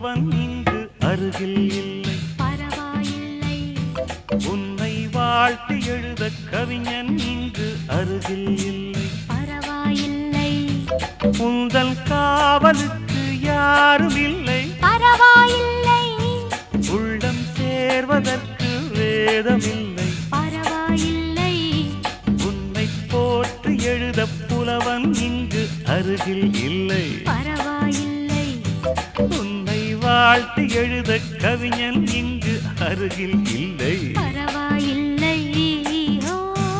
புலவன் இங்கு அருகில் இல்லை பரவாயில்லை உன்னை வாழ்த்து எழுத கவிஞன் இங்கு அருகில் இல்லை பரவாயில்லை உந்தல் காவலுக்கு யாரும் இல்லை பரவாயில்லை உள்ளம் சேர்வதற்கு வேதமில்லை பரவாயில்லை உன்னை போற்று எழுத புலவன் இங்கு அருகில் இல்லை பரவாயில்லை உன்னை வாழ்த்து எழுத கவிஞன் இங்கு அருகில் இல்லை பரவாயில்லை ஓ.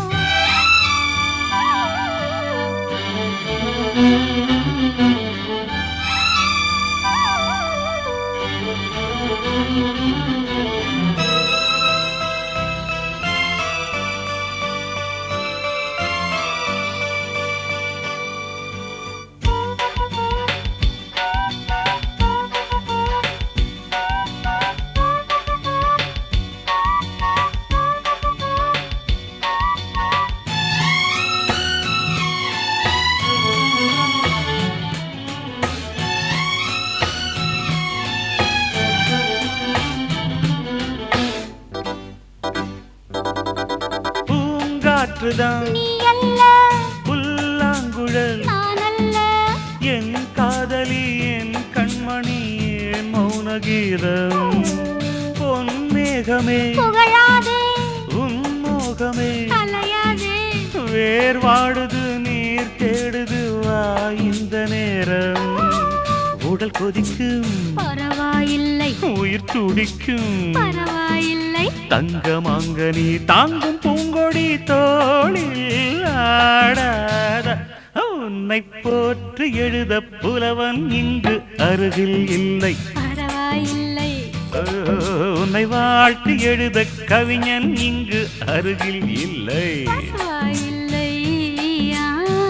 பூங்காற்றுதான் நீ அல்ல புல்லாங்குழல் நான் அல்ல என் காதலி என் கண்மணி என் மௌனகீதம் பொன்மேகமே புகழாதே உன் மோகமே கலையாதே வேர் வாடுது நீர் தேடுது வா இந்த நேரம் உடல் கொதிக்கும் பரவாயில்லை உயிர் துடிக்கும் பரவாயில்லை தங்கமாங்க நீ தாங்கும் பூங்கொடி தோளில் ஆடாத உன்னை போற்று எழுத புலவன் இங்கு அருகில் இல்லை பரவாயில்லை ஓ, உன்னை வாழ்த்து எழுத கவிஞன் இங்கு அருகில் இல்லை பரவாயில்லை ஆ.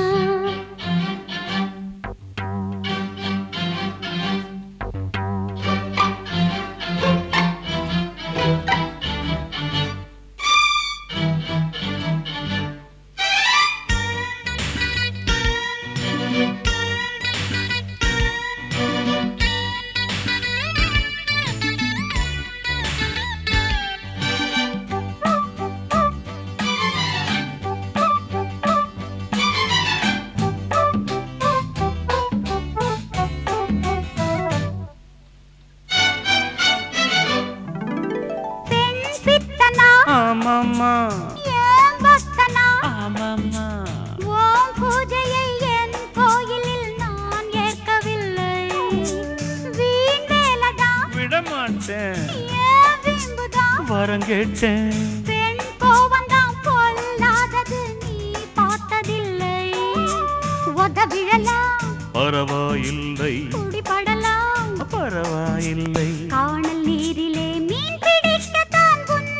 பெண் பித்தனா ஆமாம்மா ஏன் பக்தனா ஆமாம்மா ஓம் பூஜையை என் கோயிலில் நான் ஏற்கவில்லை வீண் வேலைதான் விடமாட்டேன் ஏன் வீம்புதான் வரம் கேட்டேன் பெண் கோவந்தான் பொல்லாதது நீ பார்த்ததில்லை உதவிழலாம் பரவாயில்லை குடிபடலாம் பரவாயில்லை காணல் நீரிலே மீன் பிடிக்கத்தான்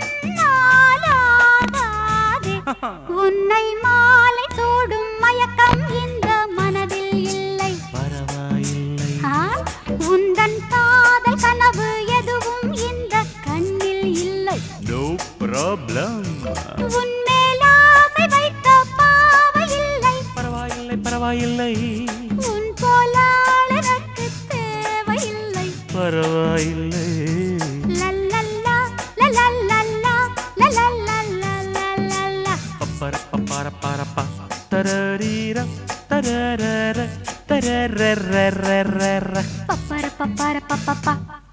உன்னாலாகாதே உன்னை மாலை சூடும் மயக்கம் இந்த மனதில் இல்லை பரவாயில்லை ஆ, உந்தன் காதல் கனவு எதுவும் இந்த கண்ணில் இல்லை நோ ப்ராப்ளம் உன் மேல் ஆசை வைக்க பாவை இல்லை பரவாயில்லை பரவாயில்லை உன் போலாள் எனக்கு தேவையில்லை பரவாயில்லை லல்லல்லா, லலல்லல்லா, லலல்லல்லல்லல்லல்லா. பப்பர பப்பர பரப்பா தரரீர தரரர தரரரரரர பப்பர பப்பர பப்பப்பா